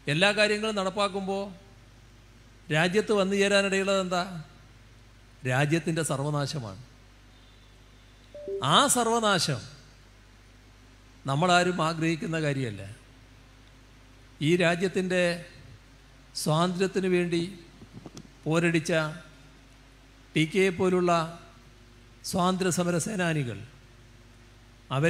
എല്ലാ കാര്യങ്ങളും നടപ്പാക്കുമ്പോൾ രാജ്യത്ത് വന്നു ചേരാനിടയുള്ളത് എന്താ രാജ്യത്തിൻ്റെ സർവനാശമാണ് ആ സർവനാശം നമ്മളാരും ആഗ്രഹിക്കുന്ന കാര്യമല്ല ഈ രാജ്യത്തിൻ്റെ സ്വാതന്ത്ര്യത്തിന് വേണ്ടി പോരടിച്ച ടി കെയെ പോലുള്ള സ്വാതന്ത്ര്യ സമര സേനാനികൾ അവർ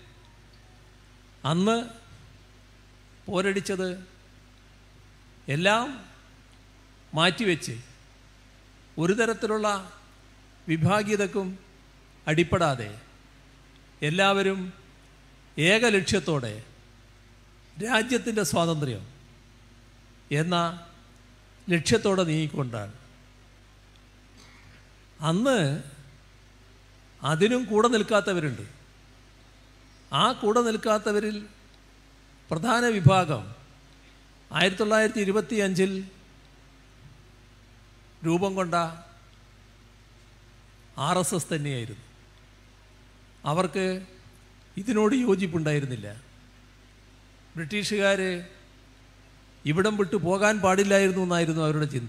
അന്ന് പോരടിച്ചത് എല്ലാം മാറ്റിവെച്ച് ഒരു തരത്തിലുള്ള വിഭാഗീയതക്കും അടിപ്പെടാതെ എല്ലാവരും ഏക ലക്ഷ്യത്തോടെ രാജ്യത്തിൻ്റെ സ്വാതന്ത്ര്യം എന്ന ലക്ഷ്യത്തോടെ നീങ്ങിക്കൊണ്ടാണ് അന്ന് അതിനും കൂടെ നിൽക്കാത്തവരുണ്ട് ആ കൂടെ നിൽക്കാത്തവരിൽ പ്രധാന വിഭാഗം ആയിരത്തി തൊള്ളായിരത്തി ഇരുപത്തി അഞ്ചിൽ രൂപം കൊണ്ട ആർ എസ് എസ് തന്നെയായിരുന്നു അവർക്ക് ഇതിനോട് യോജിപ്പുണ്ടായിരുന്നില്ല ബ്രിട്ടീഷുകാർ ഇവിടം വിട്ടു പോകാൻ പാടില്ലായിരുന്നു എന്നായിരുന്നു അവരുടെ ചിന്ത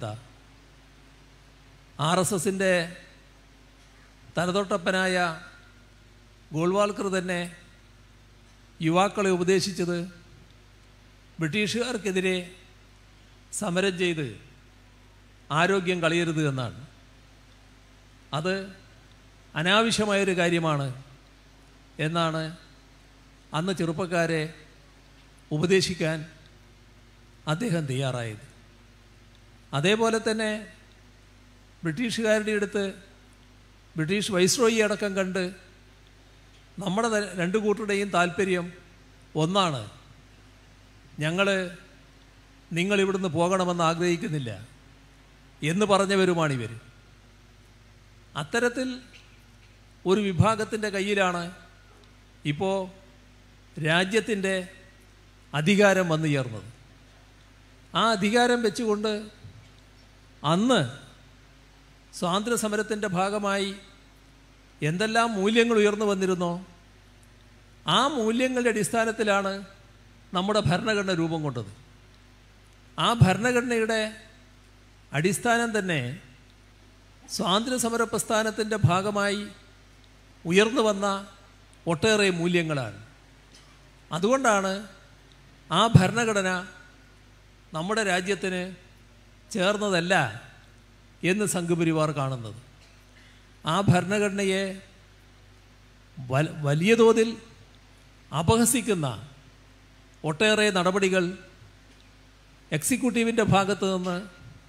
ആർ എസ് എസിൻ്റെ തലതൊട്ടപ്പനായ ഗോൾവാൾക്കർ തന്നെ യുവാക്കളെ ഉപദേശിച്ചത് ബ്രിട്ടീഷുകാർക്കെതിരെ സമരം ചെയ്ത് ആരോഗ്യം കളയരുത് എന്നാണ് അത് അനാവശ്യമായൊരു കാര്യമാണ് എന്നാണ് അന്ന് ചെറുപ്പക്കാരെ ഉപദേശിക്കാൻ അദ്ദേഹം തയ്യാറായത് അതേപോലെ തന്നെ ബ്രിട്ടീഷുകാരുടെ അടുത്ത് ബ്രിട്ടീഷ് വൈസ്രോയി അടക്കം കണ്ട് നമ്മുടെ ത- രണ്ടു കൂട്ടരുടെയും താല്പര്യം ഒന്നാണ് ഞങ്ങൾ നിങ്ങൾ ഇവിടുന്ന് പോകണമെന്ന് ആഗ്രഹിക്കുന്നില്ല എന്ന് പറഞ്ഞവരുമാണിവർ അത്തരത്തിൽ ഒരു വിഭാഗത്തിൻ്റെ കയ്യിലാണ് ഇപ്പോൾ രാജ്യത്തിൻ്റെ അധികാരം വന്നു ചേർന്നത് ആ അധികാരം വെച്ചുകൊണ്ട് അന്ന് സ്വാതന്ത്ര്യ സമരത്തിൻ്റെ ഭാഗമായി എന്തെല്ലാം മൂല്യങ്ങൾ ഉയർന്നു വന്നിരുന്നോ ആ മൂല്യങ്ങളുടെ അടിസ്ഥാനത്തിലാണ് നമ്മുടെ ഭരണഘടന രൂപം കൊണ്ടത് ആ ഭരണഘടനയുടെ അടിസ്ഥാനം തന്നെ സ്വാതന്ത്ര്യ സമര പ്രസ്ഥാനത്തിൻ്റെ ഭാഗമായി ഉയർന്നു വന്ന ഒട്ടേറെ മൂല്യങ്ങളാണ് അതുകൊണ്ടാണ് ആ ഭരണഘടന നമ്മുടെ രാജ്യത്തിന് ചേർന്നതല്ല എന്ന് സംഘപരിവാർ കാണുന്നത് ആ ഭരണഘടനയെ വൽ- വലിയ തോതിൽ അപഹസിക്കുന്ന ഒട്ടേറെ നടപടികൾ എക്സിക്യൂട്ടീവിൻ്റെ ഭാഗത്ത് നിന്ന്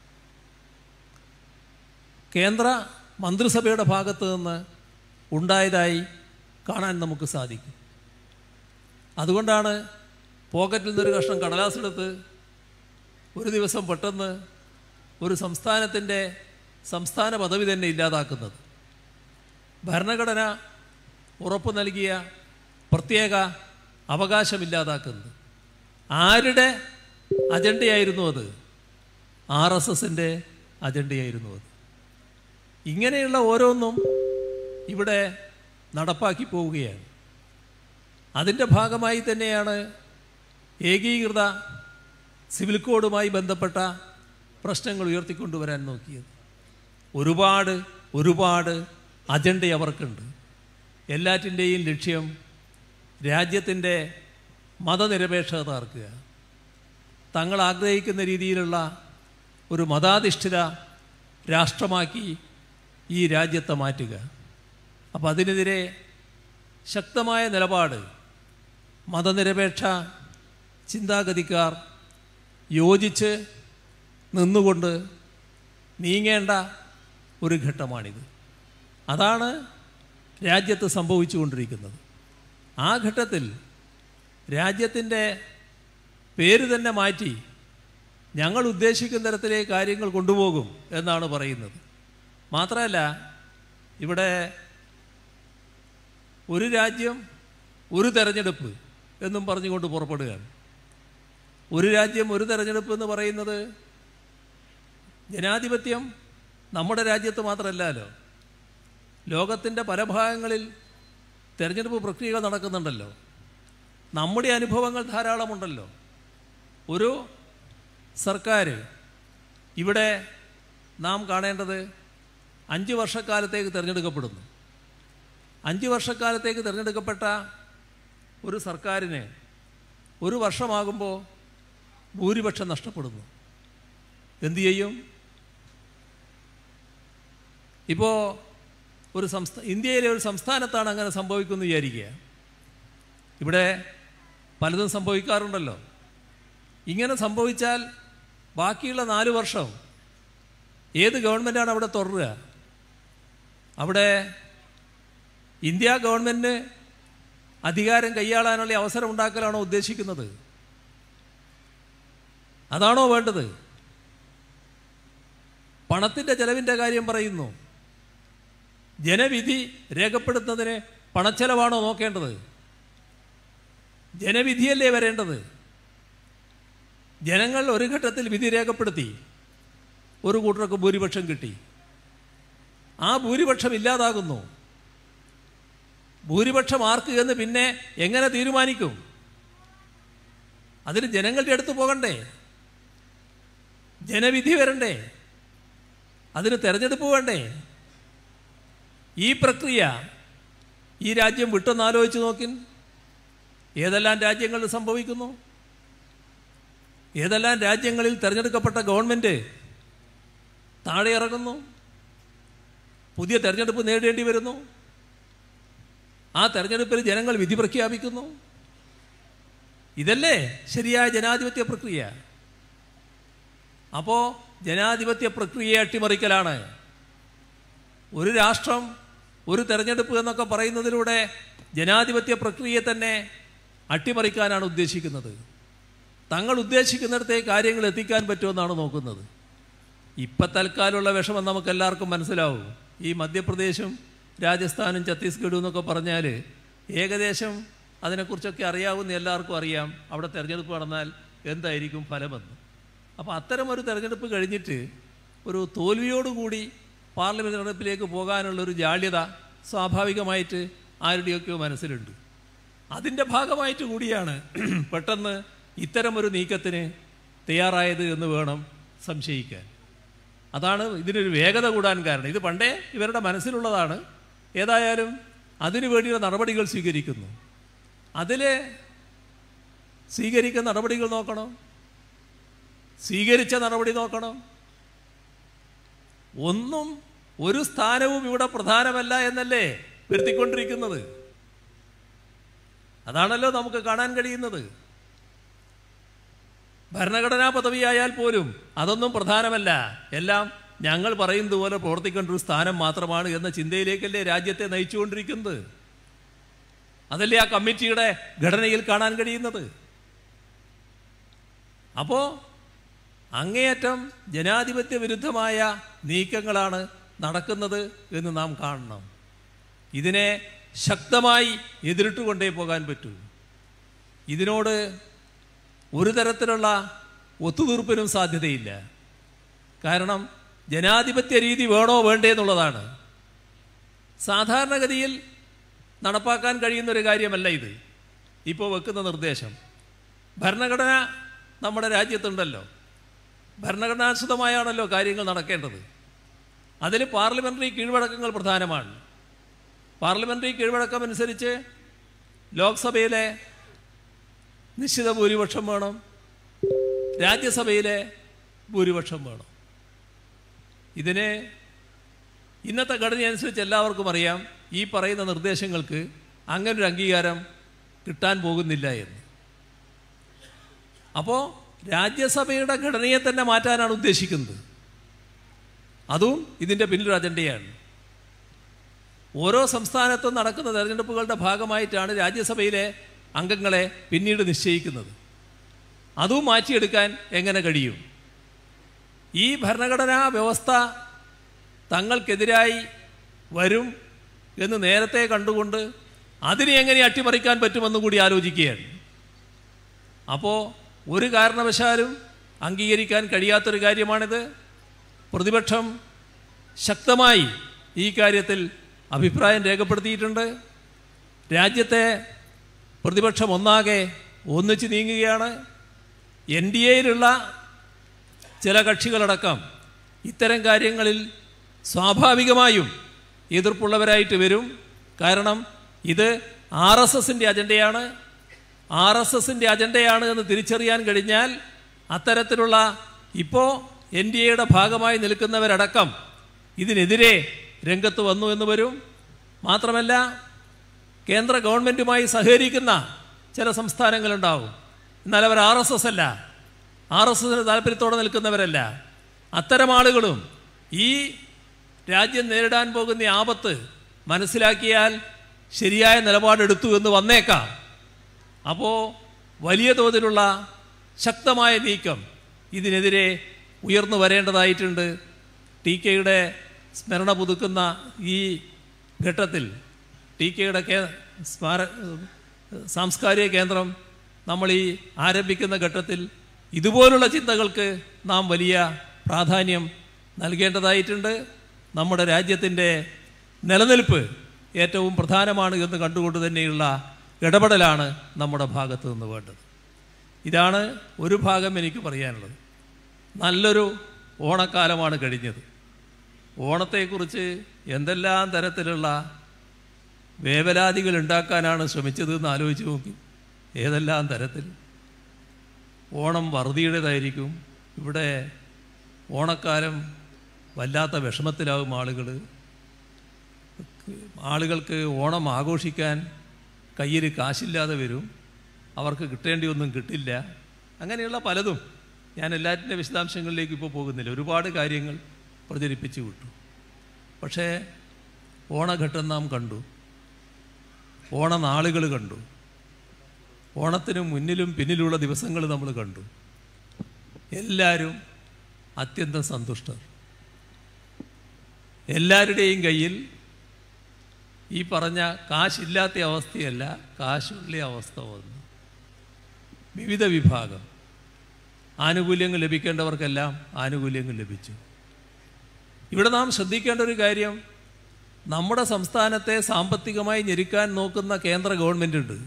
കേന്ദ്ര മന്ത്രിസഭയുടെ ഭാഗത്ത് നിന്ന് ഉണ്ടായതായി കാണാൻ നമുക്ക് സാധിക്കും അതുകൊണ്ടാണ് പോക്കറ്റിൽ നിന്നൊരു കഷ്ണം കടലാസെടുത്ത് ഒരു ദിവസം പെട്ടെന്ന് ഒരു സംസ്ഥാനത്തിൻ്റെ സംസ്ഥാന പദവി തന്നെ ഇല്ലാതാക്കുന്നത് ഭരണഘടന ഉറപ്പു നൽകിയ പ്രത്യേക അവകാശമില്ലാതാക്കുന്നത് ആരുടെ അജണ്ടയായിരുന്നു അത് ആർ എസ് എസിൻ്റെ അജണ്ടയായിരുന്നു അത് ഇങ്ങനെയുള്ള ഓരോന്നും ഇവിടെ നടപ്പാക്കി പോവുകയാണ് അതിൻ്റെ ഭാഗമായി തന്നെയാണ് ഏകീകൃത സിവിൽ കോഡുമായി ബന്ധപ്പെട്ട പ്രശ്നങ്ങൾ ഉയർത്തിക്കൊണ്ടുവരാൻ നോക്കിയത് ഒരുപാട് ഒരുപാട് അജണ്ട അവർക്കുണ്ട് എല്ലാറ്റിൻ്റെയും ലക്ഷ്യം രാജ്യത്തിൻ്റെ മതനിരപേക്ഷത തകർക്കുക തങ്ങൾ ആഗ്രഹിക്കുന്ന രീതിയിലുള്ള ഒരു മതാധിഷ്ഠിത രാഷ്ട്രമാക്കി ഈ രാജ്യത്തെ മാറ്റുക അപ്പോൾ അതിനെതിരെ ശക്തമായ നിലപാട് മതനിരപേക്ഷ ചിന്താഗതിക്കാർ യോജിച്ച് നിന്നുകൊണ്ട് നീങ്ങേണ്ട ഒരു ഘട്ടമാണിത് അതാണ് രാജ്യത്ത് സംഭവിച്ചുകൊണ്ടിരിക്കുന്നത് ആ ഘട്ടത്തിൽ രാജ്യത്തിൻ്റെ പേര് തന്നെ മാറ്റി ഞങ്ങൾ ഉദ്ദേശിക്കുന്ന തരത്തിലെ കാര്യങ്ങൾ കൊണ്ടുപോകും എന്നാണ് പറയുന്നത് മാത്രമല്ല ഇവിടെ ഒരു രാജ്യം ഒരു തെരഞ്ഞെടുപ്പ് എന്നും പറഞ്ഞുകൊണ്ട് പുറപ്പെടുകയാണ് ഒരു രാജ്യം ഒരു തെരഞ്ഞെടുപ്പ് എന്ന് പറയുന്നത് ജനാധിപത്യം നമ്മുടെ രാജ്യത്ത് മാത്രമല്ലല്ലോ ലോകത്തിൻ്റെ പല ഭാഗങ്ങളിൽ തെരഞ്ഞെടുപ്പ് പ്രക്രിയകൾ നടക്കുന്നുണ്ടല്ലോ നമ്മുടെ അനുഭവങ്ങൾ ധാരാളമുണ്ടല്ലോ ഒരു സർക്കാർ ഇവിടെ നാം കാണേണ്ടത് അഞ്ച് വർഷക്കാലത്തേക്ക് തിരഞ്ഞെടുക്കപ്പെടുന്നു അഞ്ച് വർഷക്കാലത്തേക്ക് തിരഞ്ഞെടുക്കപ്പെട്ട ഒരു സർക്കാരിന് ഒരു വർഷമാകുമ്പോൾ ഭൂരിപക്ഷം നഷ്ടപ്പെടുന്നു എന്തു ചെയ്യും ഇപ്പോൾ ഒരു സംസ്ഥാന ഇന്ത്യയിലെ ഒരു സംസ്ഥാനത്താണ് അങ്ങനെ സംഭവിക്കുമെന്ന് വിചാരിക്കുക ഇവിടെ പലതും സംഭവിക്കാറുണ്ടല്ലോ ഇങ്ങനെ സംഭവിച്ചാൽ ബാക്കിയുള്ള നാല് വർഷം ഏത് ഗവൺമെൻറ്റാണ് അവിടെ തുടരുക അവിടെ ഇന്ത്യ ഗവൺമെൻറ് അധികാരം കൈയാളാനുള്ള അവസരം ഉണ്ടാക്കലാണോ ഉദ്ദേശിക്കുന്നത് അതാണോ വേണ്ടത് പണത്തിൻ്റെ ചെലവിൻ്റെ കാര്യം പറയുന്നു ജനവിധി രേഖപ്പെടുത്തുന്നതിന് പണച്ചെലവാണോ നോക്കേണ്ടത് ജനവിധിയല്ലേ വരേണ്ടത് ജനങ്ങൾ ഒരു ഘട്ടത്തിൽ വിധി രേഖപ്പെടുത്തി ഒരു കൂട്ടർക്ക് ഭൂരിപക്ഷം കിട്ടി ആ ഭൂരിപക്ഷം ഇല്ലാതാകുന്നു ഭൂരിപക്ഷം ആർക്ക് എന്ന് പിന്നെ എങ്ങനെ തീരുമാനിക്കും അതിന് ജനങ്ങളുടെ അടുത്ത് പോകണ്ടേ ജനവിധി വരണ്ടേ അതിന് തെരഞ്ഞെടുപ്പ് വേണ്ടേ ഈ പ്രക്രിയ ഈ രാജ്യം വിട്ടൊന്ന് ആലോചിച്ച് നോക്കിൻ ഏതെല്ലാം രാജ്യങ്ങളിൽ സംഭവിക്കുന്നു ഏതെല്ലാം രാജ്യങ്ങളിൽ തിരഞ്ഞെടുക്കപ്പെട്ട ഗവൺമെൻറ് താഴെ ഇറങ്ങുന്നു പുതിയ തെരഞ്ഞെടുപ്പ് നേടേണ്ടി വരുന്നു ആ തെരഞ്ഞെടുപ്പിൽ ജനങ്ങൾ വിധി പ്രഖ്യാപിക്കുന്നു ഇതല്ലേ ശരിയായ ജനാധിപത്യ പ്രക്രിയ അപ്പോൾ ജനാധിപത്യ പ്രക്രിയയെ അട്ടിമറിക്കലാണ് ഒരു രാഷ്ട്രം ഒരു തെരഞ്ഞെടുപ്പ് എന്നൊക്കെ പറയുന്നതിലൂടെ ജനാധിപത്യ പ്രക്രിയയെ തന്നെ അട്ടിമറിക്കാനാണ് ഉദ്ദേശിക്കുന്നത് തങ്ങൾ ഉദ്ദേശിക്കുന്നിടത്തെ കാര്യങ്ങൾ എത്തിക്കാൻ പറ്റുമെന്നാണ് നോക്കുന്നത് ഇപ്പം തൽക്കാലമുള്ള വിഷമം നമുക്ക് എല്ലാവർക്കും മനസ്സിലാവും ഈ മധ്യപ്രദേശും രാജസ്ഥാനും ഛത്തീസ്ഗഡും എന്നൊക്കെ പറഞ്ഞാൽ ഏകദേശം അതിനെക്കുറിച്ചൊക്കെ അറിയാവുന്ന എല്ലാവർക്കും അറിയാം അവിടെ തെരഞ്ഞെടുപ്പ് നടന്നാൽ എന്തായിരിക്കും ഫലമെന്ന് അപ്പോൾ അത്തരം ഒരു തെരഞ്ഞെടുപ്പ് കഴിഞ്ഞിട്ട് ഒരു തോൽവിയോടുകൂടി പാർലമെൻറ്റ് തെരഞ്ഞെടുപ്പിലേക്ക് പോകാനുള്ളൊരു ജാള്യത സ്വാഭാവികമായിട്ട് ആരുടെയൊക്കെയോ മനസ്സിലുണ്ട് അതിൻ്റെ ഭാഗമായിട്ട് കൂടിയാണ് പെട്ടെന്ന് ഇത്തരമൊരു നീക്കത്തിന് തയ്യാറായത് എന്ന് വേണം സംശയിക്കാൻ അതാണ് ഇതിനൊരു വേഗത കൂടാൻ കാരണം ഇത് പണ്ടേ ഇവരുടെ മനസ്സിലുള്ളതാണ് ഏതായാലും അതിനു വേണ്ടിയുള്ള നടപടികൾ സ്വീകരിക്കുന്നു അതിൽ സ്വീകരിക്കുന്ന നടപടികൾ നോക്കണം സ്വീകരിച്ച നടപടി നോക്കണം ഒന്നും ഒരു സ്ഥാനവും ഇവിടെ പ്രധാനമല്ല എന്നല്ലേ വരുത്തിക്കൊണ്ടിരിക്കുന്നത് അതാണല്ലോ നമുക്ക് കാണാൻ കഴിയുന്നത് ഭരണഘടനാ പദവിയായാൽ പോലും അതൊന്നും പ്രധാനമല്ല എല്ലാം ഞങ്ങൾ പറയുന്നത് പോലെ പ്രവർത്തിക്കേണ്ട ഒരു സ്ഥാനം മാത്രമാണ് എന്ന ചിന്തയിലേക്കല്ലേ രാജ്യത്തെ നയിച്ചുകൊണ്ടിരിക്കുന്നത് അതല്ലേ ആ കമ്മിറ്റിയുടെ ഘടനയിൽ കാണാൻ കഴിയുന്നത് അപ്പോൾ അങ്ങേയറ്റം ജനാധിപത്യ വിരുദ്ധമായ നീക്കങ്ങളാണ് നടക്കുന്നത് എന്ന് നാം കാണണം ഇതിനെ ശക്തമായി എതിരിട്ടുകൊണ്ടേ പോകാൻ പറ്റൂ ഇതിനോട് ഒരു തരത്തിലുള്ള ഒത്തുതീർപ്പിനും സാധ്യതയില്ല കാരണം ജനാധിപത്യ രീതി വേണോ വേണ്ടേ എന്നുള്ളതാണ് സാധാരണഗതിയിൽ നടപ്പാക്കാൻ കഴിയുന്ന ഒരു കാര്യമല്ല ഇത് ഇപ്പോൾ വെക്കുന്ന നിർദ്ദേശം ഭരണഘടന നമ്മുടെ രാജ്യത്തുണ്ടല്ലോ ഭരണഘടനാനുസൃതമായാണല്ലോ കാര്യങ്ങൾ നടക്കേണ്ടത് അതിൽ പാർലമെൻ്ററി കീഴ്വഴക്കങ്ങൾ പ്രധാനമാണ് പാർലമെൻ്ററി കീഴ്വഴക്കം അനുസരിച്ച് ലോക്സഭയിലെ നിശ്ചിത ഭൂരിപക്ഷം വേണം രാജ്യസഭയിലെ ഭൂരിപക്ഷം വേണം ഇതിന് ഇന്നത്തെ ഘടനയനുസരിച്ച് എല്ലാവർക്കും അറിയാം ഈ പറയുന്ന നിർദ്ദേശങ്ങൾക്ക് അങ്ങനൊരു അംഗീകാരം കിട്ടാൻ പോകുന്നില്ല എന്ന് അപ്പോൾ രാജ്യസഭയുടെ ഘടനയെ തന്നെ മാറ്റാനാണ് ഉദ്ദേശിക്കുന്നത് അതും ഇതിൻ്റെ പിന്നിലൊരു അജണ്ടയാണ് ഓരോ സംസ്ഥാനത്തും നടക്കുന്ന തെരഞ്ഞെടുപ്പുകളുടെ ഭാഗമായിട്ടാണ് രാജ്യസഭയിലെ അംഗങ്ങളെ പിന്നീട് നിശ്ചയിക്കുന്നത് അതും മാറ്റിയെടുക്കാൻ എങ്ങനെ കഴിയും ഈ ഭരണഘടനാ വ്യവസ്ഥ തങ്ങൾക്കെതിരായി വരും എന്ന് നേരത്തെ കണ്ടുകൊണ്ട് അതിനെ എങ്ങനെ അട്ടിമറിക്കാൻ പറ്റുമെന്ന് കൂടി ആലോചിക്കുകയാണ് അപ്പോൾ ഒരു കാരണവശാലും അംഗീകരിക്കാൻ കഴിയാത്തൊരു കാര്യമാണിത് പ്രതിപക്ഷം ശക്തമായി ഈ കാര്യത്തിൽ അഭിപ്രായം രേഖപ്പെടുത്തിയിട്ടുണ്ട് രാജ്യത്തെ പ്രതിപക്ഷം ഒന്നാകെ ഒന്നിച്ച് നീങ്ങുകയാണ് എൻ ഡി എയിലുള്ള ചില കക്ഷികളടക്കം ഇത്തരം കാര്യങ്ങളിൽ സ്വാഭാവികമായും എതിർപ്പുള്ളവരായിട്ട് വരും കാരണം ഇത് ആർ എസ് എസിൻ്റെ അജണ്ടയാണ് ആർ എസ് എസിൻ്റെ അജണ്ടയാണ് എന്ന് തിരിച്ചറിയാൻ കഴിഞ്ഞാൽ അത്തരത്തിലുള്ള ഇപ്പോൾ എൻ ഡി എയുടെ ഭാഗമായി നിൽക്കുന്നവരടക്കം ഇതിനെതിരെ രംഗത്ത് വന്നു എന്ന് വരും മാത്രമല്ല കേന്ദ്ര ഗവൺമെൻറ്റുമായി സഹകരിക്കുന്ന ചില സംസ്ഥാനങ്ങളുണ്ടാവും എന്നാൽ അവർ ആർ എസ് എസ് അല്ല ആർ എസ് എസിന് താല്പര്യത്തോടെ നിൽക്കുന്നവരല്ല അത്തരം ആളുകളും ഈ രാജ്യം നേരിടാൻ പോകുന്ന ഈ ആപത്ത് മനസ്സിലാക്കിയാൽ ശരിയായ നിലപാടെടുത്തു എന്ന് വന്നേക്കാം അപ്പോൾ വലിയ തോതിലുള്ള ശക്തമായ നീക്കം ഇതിനെതിരെ ഉയർന്നു വരേണ്ടതായിട്ടുണ്ട് ടി കെയുടെ സ്മരണ പുതുക്കുന്ന ഈ ഘട്ടത്തിൽ ടി കെയുടെ കേ സ്മാര സാംസ്കാരിക കേന്ദ്രം നമ്മൾ ഈ ആരംഭിക്കുന്ന ഘട്ടത്തിൽ ഇതുപോലുള്ള ചിന്തകൾക്ക് നാം വലിയ പ്രാധാന്യം നൽകേണ്ടതായിട്ടുണ്ട് നമ്മുടെ രാജ്യത്തിൻ്റെ നിലനിൽപ്പ് ഏറ്റവും പ്രധാനമാണ് എന്ന് കണ്ടുകൊണ്ട് തന്നെയുള്ള ഇടപെടലാണ് നമ്മുടെ ഭാഗത്ത് നിന്ന് വേണ്ടത് ഇതാണ് ഒരു ഭാഗം എനിക്ക് പറയാനുള്ളത് നല്ലൊരു ഓണക്കാലമാണ് കഴിഞ്ഞത് ഓണത്തെക്കുറിച്ച് എന്തെല്ലാം തരത്തിലുള്ള വേവലാതികൾ ഉണ്ടാക്കാനാണ് ശ്രമിച്ചത് എന്ന് ആലോചിച്ച് നോക്കി ഏതെല്ലാം തരത്തിൽ ഓണം വറുതിയുടേതായിരിക്കും ഇവിടെ ഓണക്കാലം വല്ലാത്ത വിഷമത്തിലാവും ആളുകൾ ആളുകൾക്ക് ഓണം ആഘോഷിക്കാൻ കയ്യിൽ കാശില്ലാതെ വരും അവർക്ക് കിട്ടേണ്ടി ഒന്നും കിട്ടില്ല അങ്ങനെയുള്ള പലതും ഞാൻ എല്ലാറ്റിൻ്റെ വിശദാംശങ്ങളിലേക്ക് ഇപ്പോൾ പോകുന്നില്ല ഒരുപാട് കാര്യങ്ങൾ പ്രചരിപ്പിച്ചു വിട്ടു പക്ഷേ ഓണഘട്ടം നാം കണ്ടു ഓണനാളുകൾ കണ്ടു ഓണത്തിന് മുന്നിലും പിന്നിലുള്ള ദിവസങ്ങൾ നമ്മൾ കണ്ടു എല്ലാവരും അത്യന്തം സന്തുഷ്ടർ എല്ലാവരുടെയും കയ്യിൽ ഈ പറഞ്ഞ കാശില്ലാത്ത അവസ്ഥയല്ല കാശുള്ള അവസ്ഥ വന്നു വിവിധ വിഭാഗം ആനുകൂല്യങ്ങൾ ലഭിക്കേണ്ടവർക്കെല്ലാം ആനുകൂല്യങ്ങൾ ലഭിച്ചു ഇവിടെ നാം ശ്രദ്ധിക്കേണ്ട ഒരു കാര്യം നമ്മുടെ സംസ്ഥാനത്തെ സാമ്പത്തികമായി ഞെരുക്കാൻ നോക്കുന്ന കേന്ദ്ര ഗവൺമെൻറ് ഉണ്ട്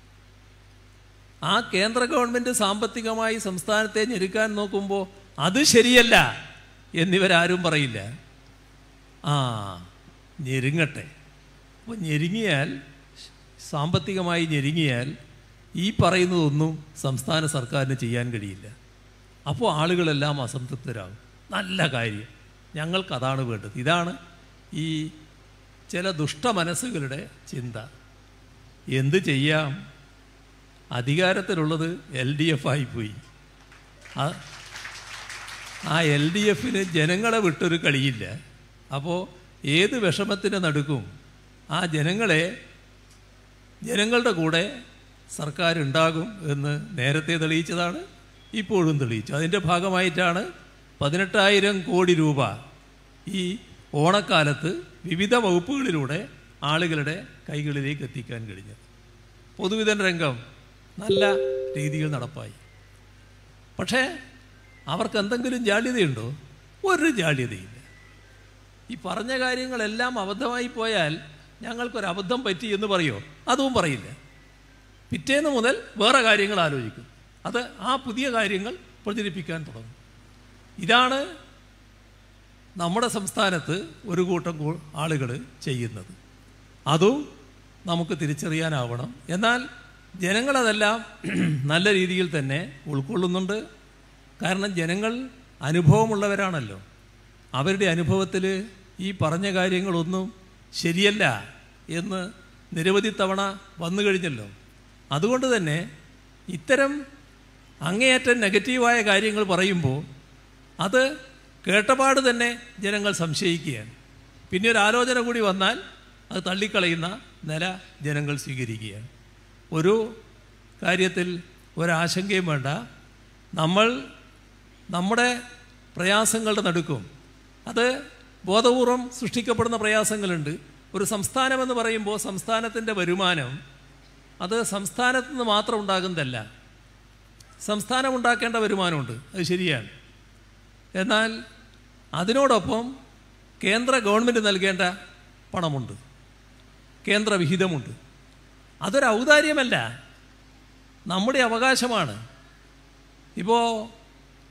ആ കേന്ദ്ര ഗവൺമെൻറ് സാമ്പത്തികമായി സംസ്ഥാനത്തെ ഞെരുക്കാൻ നോക്കുമ്പോൾ അത് ശരിയല്ല എന്നിവരാരും പറയില്ല ആ ഞെരുങ്ങട്ടെ അപ്പോൾ ഞെരുങ്ങിയാൽ സാമ്പത്തികമായി ഞെരുങ്ങിയാൽ ഈ പറയുന്നതൊന്നും സംസ്ഥാന സർക്കാരിന് ചെയ്യാൻ കഴിയില്ല അപ്പോൾ ആളുകളെല്ലാം അസംതൃപ്തരാകും നല്ല കാര്യം ഞങ്ങൾക്ക് അതാണ് വേണ്ടത് ഇതാണ് ഈ ചില ദുഷ്ടമനസ്സുകളുടെ ചിന്ത എന്ത് ചെയ്യാം അധികാരത്തിലുള്ളത് എൽ ഡി എഫ് ആയിപ്പോയി ആ- ആ എൽ ഡി എഫിന് ജനങ്ങളെ വിട്ടൊരു കളിയില്ല അപ്പോൾ ഏത് വിഷമത്തിന് നടുക്കും ആ ജനങ്ങളെ ജനങ്ങളുടെ കൂടെ സർക്കാർ ഉണ്ടാകും എന്ന് നേരത്തെ തെളിയിച്ചതാണ് ഇപ്പോഴും തെളിയിച്ചു അതിൻ്റെ ഭാഗമായിട്ടാണ് പതിനെട്ടായിരം കോടി രൂപ ഈ ഓണക്കാലത്ത് വിവിധ വകുപ്പുകളിലൂടെ ആളുകളുടെ കൈകളിലേക്ക് എത്തിക്കാൻ കഴിഞ്ഞത് പൊതുവിതരണ രംഗം നല്ല രീതിയിൽ നടപ്പായി പക്ഷേ അവർക്ക് എന്തെങ്കിലും ജാള്യതയുണ്ടോ ഒരു ജാള്യതയില്ല ഈ പറഞ്ഞ കാര്യങ്ങളെല്ലാം അബദ്ധമായി പോയാൽ ഞങ്ങൾക്കൊരു അബദ്ധം പറ്റി എന്ന് പറയോ അതും പറയില്ല പിറ്റേന്ന് മുതൽ വേറെ കാര്യങ്ങൾ ആലോചിക്കും അത് ആ പുതിയ കാര്യങ്ങൾ പ്രചരിപ്പിക്കാൻ തുടങ്ങും ഇതാണ് നമ്മുടെ സംസ്ഥാനത്ത് ഒരു കൂട്ടം ആളുകൾ ചെയ്യുന്നത് അതും നമുക്ക് തിരിച്ചറിയാനാവണം എന്നാൽ ജനങ്ങളതെല്ലാം നല്ല രീതിയിൽ തന്നെ ഉൾക്കൊള്ളുന്നുണ്ട് കാരണം ജനങ്ങൾ അനുഭവമുള്ളവരാണല്ലോ അവരുടെ അനുഭവത്തിൽ ഈ പറഞ്ഞ കാര്യങ്ങളൊന്നും ശരിയല്ല എന്ന് നിരവധി തവണ വന്നു കഴിഞ്ഞല്ലോ അതുകൊണ്ട് തന്നെ ഇത്തരം അങ്ങേയറ്റം നെഗറ്റീവായ കാര്യങ്ങൾ പറയുമ്പോൾ അത് കേട്ടപാട് തന്നെ ജനങ്ങൾ സംശയിക്കുകയാണ് പിന്നെ ഒരു ആലോചന കൂടി വന്നാൽ അത് തള്ളിക്കളയുന്ന നില ജനങ്ങൾ സ്വീകരിക്കുകയാണ് ഒരു കാര്യത്തിൽ ഒരാശങ്കയും വേണ്ട നമ്മൾ നമ്മുടെ പ്രയാസങ്ങളുടെ നടുക്കും അത് ബോധപൂർവം സൃഷ്ടിക്കപ്പെടുന്ന പ്രയാസങ്ങളുണ്ട് ഒരു സംസ്ഥാനമെന്ന് പറയുമ്പോൾ സംസ്ഥാനത്തിൻ്റെ വരുമാനം അത് സംസ്ഥാനത്ത് നിന്ന് മാത്രം ഉണ്ടാകുന്നതല്ല സംസ്ഥാനം ഉണ്ടാക്കേണ്ട വരുമാനമുണ്ട് അത് ശരിയാണ് എന്നാൽ അതിനോടൊപ്പം കേന്ദ്ര ഗവൺമെൻറ് നൽകേണ്ട പണമുണ്ട് കേന്ദ്ര വിഹിതമുണ്ട് അതൊരു ഔദാര്യമല്ല നമ്മുടെ അവകാശമാണ് ഇപ്പോൾ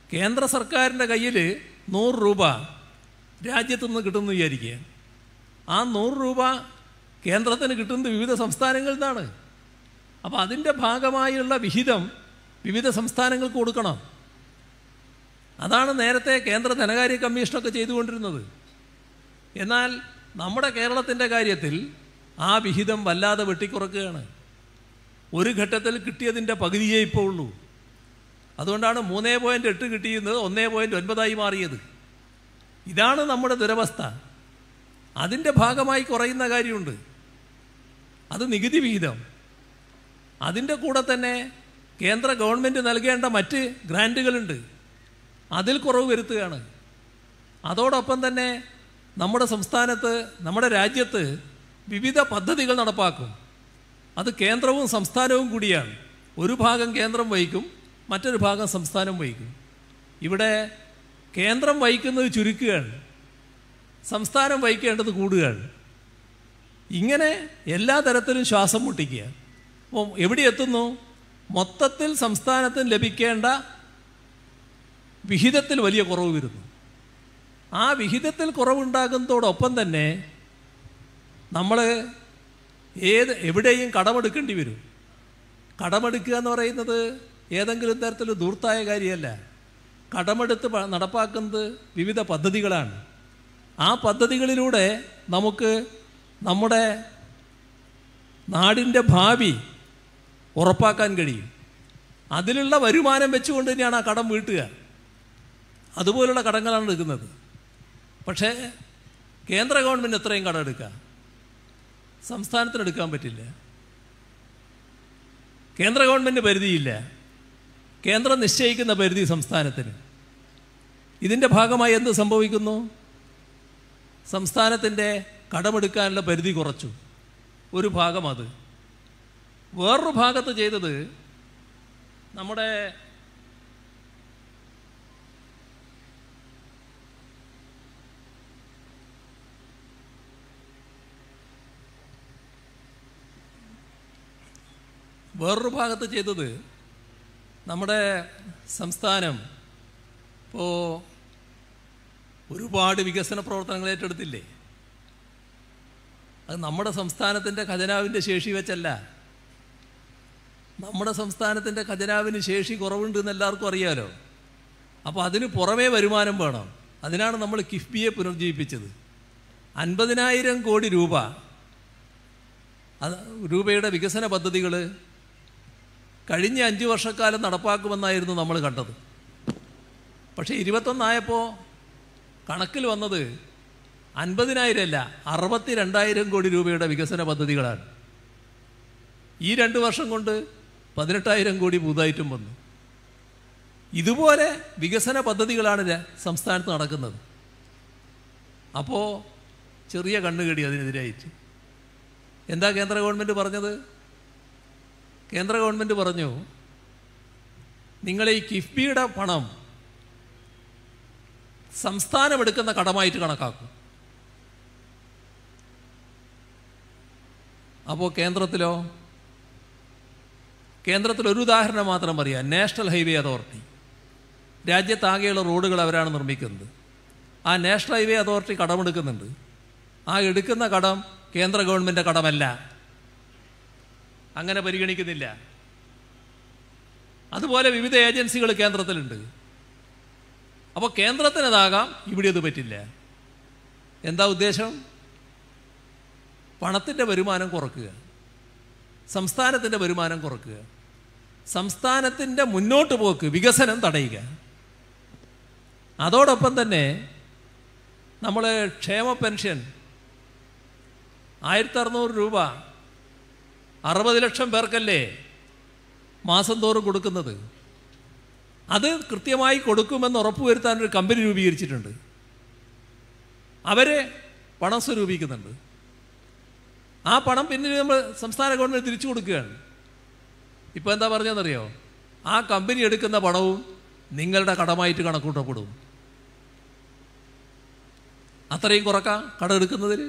കേന്ദ്ര സർക്കാരിൻ്റെ കയ്യിൽ നൂറ് രൂപ രാജ്യത്തുനിന്ന് കിട്ടുമെന്ന് വിചാരിക്കുക ആ നൂറ് രൂപ കേന്ദ്രത്തിന് കിട്ടുന്നത് വിവിധ സംസ്ഥാനങ്ങളിൽ നിന്നാണ് അപ്പോൾ അതിൻ്റെ ഭാഗമായുള്ള വിഹിതം വിവിധ സംസ്ഥാനങ്ങൾക്ക് കൊടുക്കണം അതാണ് നേരത്തെ കേന്ദ്ര ധനകാര്യ കമ്മീഷനൊക്കെ ചെയ്തുകൊണ്ടിരുന്നത് എന്നാൽ നമ്മുടെ കേരളത്തിൻ്റെ കാര്യത്തിൽ ആ വിഹിതം വല്ലാതെ വെട്ടിക്കുറക്കുകയാണ് ഒരു ഘട്ടത്തിൽ കിട്ടിയതിൻ്റെ പകുതിയേ ഇപ്പോൾ ഉള്ളൂ അതുകൊണ്ടാണ് മൂന്നേ പോയിൻറ്റ് എട്ട് കിട്ടിയിരുന്നത് ഒന്നേ പോയിൻറ്റ് ഒൻപതായി മാറിയത് ഇതാണ് നമ്മുടെ ദുരവസ്ഥ അതിൻ്റെ ഭാഗമായി കുറയുന്ന കാര്യമുണ്ട് അത് നികുതി വിഹിതം അതിൻ്റെ കൂടെ തന്നെ കേന്ദ്ര ഗവൺമെൻറ് നൽകേണ്ട മറ്റ് ഗ്രാൻറ്റുകളുണ്ട് അതിൽ കുറവ് വരുത്തുകയാണ് അതോടൊപ്പം തന്നെ നമ്മുടെ സംസ്ഥാനത്ത് നമ്മുടെ രാജ്യത്ത് വിവിധ പദ്ധതികൾ നടപ്പാക്കും അത് കേന്ദ്രവും സംസ്ഥാനവും കൂടിയാണ് ഒരു ഭാഗം കേന്ദ്രം വഹിക്കും മറ്റൊരു ഭാഗം സംസ്ഥാനം വഹിക്കും ഇവിടെ കേന്ദ്രം വഹിക്കുന്നത് ചുരുക്കുകയാണ് സംസ്ഥാനം വഹിക്കേണ്ടത് കൂടുകയാണ് ഇങ്ങനെ എല്ലാ തരത്തിലും ശ്വാസം മുട്ടിക്കുക അപ്പം എവിടെ എത്തുന്നു മൊത്തത്തിൽ സംസ്ഥാനത്തിന് ലഭിക്കേണ്ട വിഹിതത്തിൽ വലിയ കുറവ് വരുന്നു ആ വിഹിതത്തിൽ കുറവുണ്ടാകുന്നതോടൊപ്പം തന്നെ നമ്മൾ ഏത് എവിടെയും കടമെടുക്കേണ്ടി വരും കടമെടുക്കുക എന്ന് പറയുന്നത് ഏതെങ്കിലും തരത്തിൽ ദൂർത്തായ കാര്യമല്ല കടമെടുത്ത് പ- നടപ്പാക്കുന്നത് വിവിധ പദ്ധതികളാണ് ആ പദ്ധതികളിലൂടെ നമുക്ക് നമ്മുടെ നാടിൻ്റെ ഭാവി ഉറപ്പാക്കാൻ കഴിയും അതിലുള്ള വരുമാനം വെച്ചുകൊണ്ട് തന്നെയാണ് ആ കടം വീട്ടുക അതുപോലുള്ള കടങ്ങളാണ് എടുക്കുന്നത് പക്ഷേ കേന്ദ്ര ഗവൺമെൻറ് എത്രയും കടം എടുക്കുക സംസ്ഥാനത്തിന് എടുക്കാൻ പറ്റില്ല കേന്ദ്ര ഗവൺമെൻറ് പരിധിയില്ല കേന്ദ്രം നിശ്ചയിക്കുന്ന പരിധി സംസ്ഥാനത്തിന് ഇതിൻ്റെ ഭാഗമായി എന്ത് സംഭവിക്കുന്നു സംസ്ഥാനത്തിൻ്റെ കടമെടുക്കാനുള്ള പരിധി കുറച്ചു ഒരു ഭാഗം അത് വേറൊരു ഭാഗത്ത് ചെയ്തത് നമ്മുടെ വേറൊരു ഭാഗത്ത് ചെയ്തത് നമ്മുടെ സംസ്ഥാനം ഇപ്പോൾ ഒരുപാട് വികസന പ്രവർത്തനങ്ങൾ ഏറ്റെടുത്തില്ലേ അത് നമ്മുടെ സംസ്ഥാനത്തിൻ്റെ ഖജനാവിൻ്റെ ശേഷി വെച്ചല്ല നമ്മുടെ സംസ്ഥാനത്തിൻ്റെ ഖജനാവിന് ശേഷി കുറവുണ്ട് എന്ന് എല്ലാവർക്കും അറിയാലോ അപ്പോൾ അതിന് പുറമേ വരുമാനം വേണം അതിനാണ് നമ്മൾ കിഫ്ബിയെ പുനർജീവിപ്പിച്ചത് അൻപതിനായിരം കോടി രൂപ അത് രൂപയുടെ വികസന പദ്ധതികൾ കഴിഞ്ഞ അഞ്ച് വർഷക്കാലം നടപ്പാക്കുമെന്നായിരുന്നു നമ്മൾ കണ്ടത് പക്ഷേ ഇരുപത്തൊന്നായപ്പോൾ കണക്കിൽ വന്നത് അൻപതിനായിരം അല്ല അറുപത്തി രണ്ടായിരം കോടി രൂപയുടെ വികസന പദ്ധതികളാണ് ഈ രണ്ട് വർഷം കൊണ്ട് പതിനെട്ടായിരം കോടി പുതുതായിട്ടും വന്നു ഇതുപോലെ വികസന പദ്ധതികളാണ് ര- സംസ്ഥാനത്ത് നടക്കുന്നത് അപ്പോൾ ചെറിയ കണ്ണുകടി അതിനെതിരായിട്ട് എന്താ കേന്ദ്ര ഗവൺമെൻറ് പറഞ്ഞത് കേന്ദ്ര ഗവൺമെൻറ് പറഞ്ഞു നിങ്ങൾ ഈ കിഫ്ബിയുടെ പണം സംസ്ഥാനം എടുക്കുന്ന കടമായിട്ട് കണക്കാക്കും അപ്പോൾ കേന്ദ്രത്തിലോ കേന്ദ്രത്തിൽ ഒരു ഉദാഹരണം മാത്രം പറയാം നാഷണൽ ഹൈവേ അതോറിറ്റി രാജ്യത്താകെയുള്ള റോഡുകൾ അവരാണ് നിർമ്മിക്കുന്നത് ആ നാഷണൽ ഹൈവേ അതോറിറ്റി കടമെടുക്കുന്നുണ്ട് ആ എടുക്കുന്ന കടം കേന്ദ്ര ഗവൺമെൻറ് കടമല്ല അങ്ങനെ പരിഗണിക്കുന്നില്ല അതുപോലെ വിവിധ ഏജൻസികൾ കേന്ദ്രത്തിലുണ്ട് അപ്പോൾ കേന്ദ്രത്തിനതാകാം ഇവിടെ അത് പറ്റില്ല എന്താ ഉദ്ദേശം പണത്തിൻ്റെ വരുമാനം കുറക്കുക സംസ്ഥാനത്തിൻ്റെ വരുമാനം കുറക്കുക സംസ്ഥാനത്തിൻ്റെ മുന്നോട്ട് പോക്ക് വികസനം തടയുക അതോടൊപ്പം തന്നെ നമ്മൾ ക്ഷേമ പെൻഷൻ ആയിരത്തി അറുന്നൂറ് രൂപ അറുപത് ലക്ഷം പേർക്കല്ലേ മാസം തോറും കൊടുക്കുന്നത് അത് കൃത്യമായി കൊടുക്കുമെന്ന് ഉറപ്പുവരുത്താൻ ഒരു കമ്പനി രൂപീകരിച്ചിട്ടുണ്ട് അവരെ പണം സ്വരൂപിക്കുന്നുണ്ട് ആ പണം പിന്നീട് നമ്മൾ സംസ്ഥാന ഗവൺമെൻറ് തിരിച്ചു കൊടുക്കുകയാണ് ഇപ്പോൾ എന്താ പറഞ്ഞതെന്നറിയോ ആ കമ്പനി എടുക്കുന്ന പണവും നിങ്ങളുടെ കടമായിട്ട് കണക്കൂട്ടപ്പെടും അത്രയും കുറക്കാം കടം എടുക്കുന്നതിൽ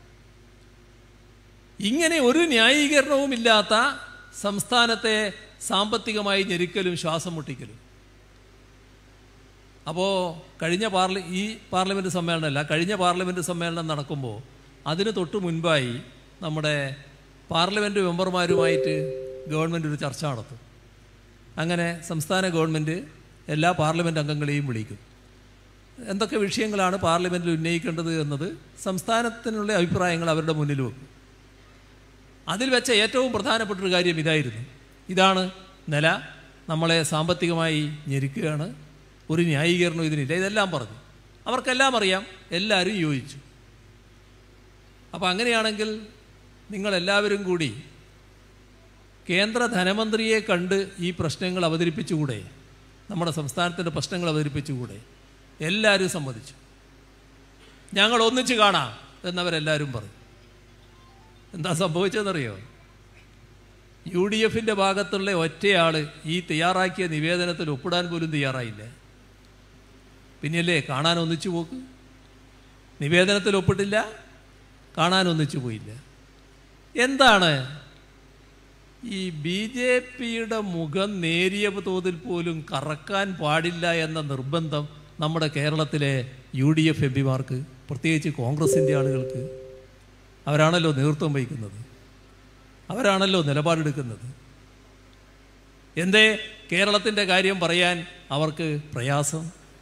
ഇങ്ങനെ ഒരു ന്യായീകരണവുമില്ലാത്ത സംസ്ഥാനത്തെ സാമ്പത്തികമായി ഞെരുക്കലും ശ്വാസം മുട്ടിക്കലും അപ്പോൾ കഴിഞ്ഞ പാർലി ഈ പാർലമെൻറ്റ് സമ്മേളനമല്ല കഴിഞ്ഞ പാർലമെൻറ്റ് സമ്മേളനം നടക്കുമ്പോൾ അതിന് തൊട്ട് മുൻപായി നമ്മുടെ പാർലമെൻറ്റ് മെമ്പർമാരുമായിട്ട് ഗവൺമെൻറ് ഒരു ചർച്ച നടത്തും അങ്ങനെ സംസ്ഥാന ഗവൺമെൻറ് എല്ലാ പാർലമെൻറ്റ് അംഗങ്ങളെയും വിളിക്കും എന്തൊക്കെ വിഷയങ്ങളാണ് പാർലമെൻറ്റിൽ ഉന്നയിക്കേണ്ടത് എന്നത് സംസ്ഥാനത്തിനുള്ള അഭിപ്രായങ്ങൾ അവരുടെ മുന്നിൽ വെക്കും അതിൽ വെച്ച ഏറ്റവും പ്രധാനപ്പെട്ടൊരു കാര്യം ഇതായിരുന്നു ഇതാണ് നില നമ്മളെ സാമ്പത്തികമായി ഞെരുക്കുകയാണ് ഒരു ന്യായീകരണം ഇതിനില്ല ഇതെല്ലാം പറഞ്ഞു അവർക്കെല്ലാം അറിയാം എല്ലാവരും യോജിച്ചു അപ്പോൾ അങ്ങനെയാണെങ്കിൽ നിങ്ങളെല്ലാവരും കൂടി കേന്ദ്ര ധനമന്ത്രിയെ കണ്ട് ഈ പ്രശ്നങ്ങൾ അവതരിപ്പിച്ചുകൂടെ നമ്മുടെ സംസ്ഥാനത്തിൻ്റെ പ്രശ്നങ്ങൾ അവതരിപ്പിച്ചുകൂടെ എല്ലാവരും സമ്മതിച്ചു ഞങ്ങൾ ഒന്നിച്ച് കാണാം എന്നവരെല്ലാവരും പറഞ്ഞു എന്താ സംഭവിച്ചതെന്നറിയോ യു ഡി എഫിൻ്റെ ഭാഗത്തുള്ള ഒറ്റയാൾ ഈ തയ്യാറാക്കിയ നിവേദനത്തിൽ ഒപ്പിടാൻ പോലും തയ്യാറായില്ല പിന്നെയല്ലേ കാണാൻ ഒന്നിച്ചു പോക്ക് നിവേദനത്തിൽ ഒപ്പിട്ടില്ല കാണാൻ ഒന്നിച്ചു പോയില്ല എന്താണ് ഈ ബി ജെ പിയുടെ മുഖം നേരിയ തോതിൽ പോലും കറക്കാൻ പാടില്ല എന്ന നിർബന്ധം നമ്മുടെ കേരളത്തിലെ യു ഡി എഫ് എം പിമാർക്ക് പ്രത്യേകിച്ച് കോൺഗ്രസിൻ്റെ ആളുകൾക്ക് അവരാണല്ലോ നേതൃത്വം വഹിക്കുന്നത് അവരാണല്ലോ നിലപാടെടുക്കുന്നത് എന്തേ കേരളത്തിൻ്റെ കാര്യം പറയാൻ അവർക്ക് പ്രയാസം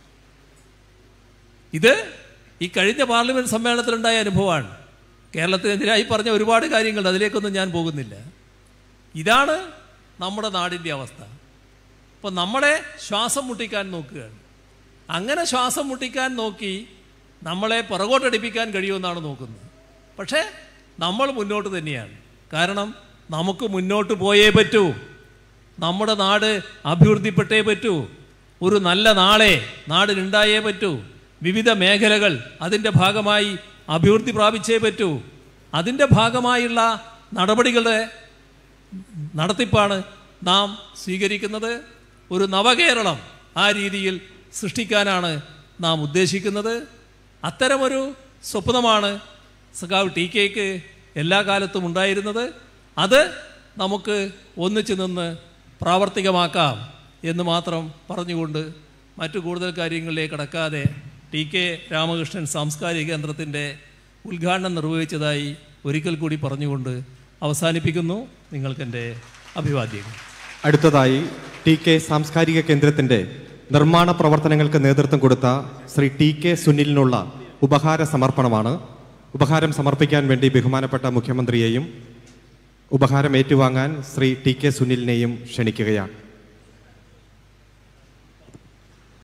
ഇത് ഈ കഴിഞ്ഞ പാർലമെൻറ്റ് സമ്മേളനത്തിലുണ്ടായ അനുഭവമാണ് കേരളത്തിനെതിരായി പറഞ്ഞ ഒരുപാട് കാര്യങ്ങളുണ്ട് അതിലേക്കൊന്നും ഞാൻ പോകുന്നില്ല ഇതാണ് നമ്മുടെ നാടിൻ്റെ അവസ്ഥ അപ്പോൾ നമ്മളെ ശ്വാസം മുട്ടിക്കാൻ നോക്കുകയാണ് അങ്ങനെ ശ്വാസം മുട്ടിക്കാൻ നോക്കി നമ്മളെ പുറകോട്ടടിപ്പിക്കാൻ കഴിയുമെന്നാണ് നോക്കുന്നത് പക്ഷേ നമ്മൾ മുന്നോട്ട് തന്നെയാണ് കാരണം നമുക്ക് മുന്നോട്ട് പോയേ പറ്റൂ നമ്മുടെ നാട് അഭിവൃദ്ധിപ്പെട്ടേ പറ്റൂ ഒരു നല്ല നാളെ നാടിനുണ്ടായേ പറ്റൂ വിവിധ മേഖലകൾ അതിൻ്റെ ഭാഗമായി അഭിവൃദ്ധി പ്രാപിച്ചേ പറ്റൂ അതിൻ്റെ ഭാഗമായുള്ള നടപടികളുടെ നടത്തിപ്പാണ് നാം സ്വീകരിക്കുന്നത് ഒരു നവകേരളം ആ രീതിയിൽ സൃഷ്ടിക്കാനാണ് നാം ഉദ്ദേശിക്കുന്നത് അത്തരമൊരു സ്വപ്നമാണ് സഖാവ് ടി കെക്ക് എല്ലാ കാലത്തും ഉണ്ടായിരുന്നത് അത് നമുക്ക് ഒന്നിച്ചു നിന്ന് പ്രാവർത്തികമാക്കാം എന്ന് മാത്രം പറഞ്ഞുകൊണ്ട് മറ്റു കൂടുതൽ കാര്യങ്ങളിലേക്ക് കടക്കാതെ ടി കെ രാമകൃഷ്ണൻ സാംസ്കാരിക കേന്ദ്രത്തിൻ്റെ ഉദ്ഘാടനം നിർവഹിച്ചതായി ഒരിക്കൽ കൂടി പറഞ്ഞുകൊണ്ട് അവസാനിപ്പിക്കുന്നു നിങ്ങൾക്കെൻ്റെ അഭിവാദ്യങ്ങൾ അടുത്തതായി ടി കെ സാംസ്കാരിക കേന്ദ്രത്തിന്റെ നിർമ്മാണ പ്രവർത്തനങ്ങൾക്ക് നേതൃത്വം കൊടുത്ത ശ്രീ ടി കെ സുനിലിനുള്ള ഉപഹാര സമർപ്പണമാണ് ഉപഹാരം സമർപ്പിക്കാൻ വേണ്ടി ബഹുമാനപ്പെട്ട മുഖ്യമന്ത്രിയെയും ഉപഹാരം ഏറ്റുവാങ്ങാൻ ശ്രീ ടി കെ സുനിലിനെയും ക്ഷണിക്കുകയാണ്